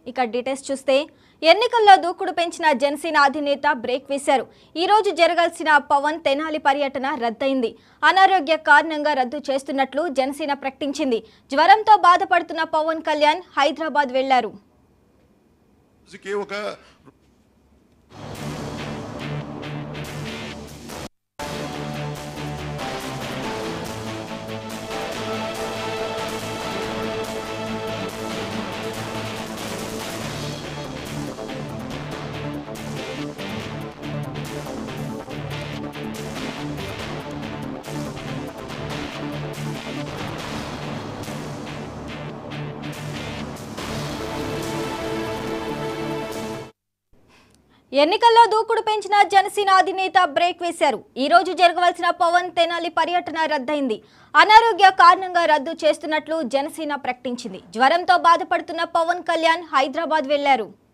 ఇక డీటెయిల్స్ చూస్తే ఎన్నికల్లో దూకుడు పెంచిన జనసేన అధినేత బ్రేక్ వేశారు ఈ రోజు జరగాల్సిన పవన్ తెనాలి పర్యటన రద్దయింది అనారోగ్య కారణంగా రద్దు చేస్తున్నట్లు జనసేన ప్రకటించింది జ్వరంతో బాధపడుతున్న పవన్ కళ్యాణ్ హైదరాబాద్ వెళ్లారు రోజుకి ఒక ఎన్నికల్లో దూకుడు పెంచిన జనసేన అధినేత బ్రేక్ వేశారు ఈ రోజు జరగవలసిన పవన్ తెనాలి పర్యటన రద్దయింది అనారోగ్య కారణంగా రద్దు చేస్తున్నట్లు జనసేన ప్రకటించింది జ్వరంతో బాధపడుతున్న పవన్ కళ్యాణ్ హైదరాబాద్ వెళ్లారు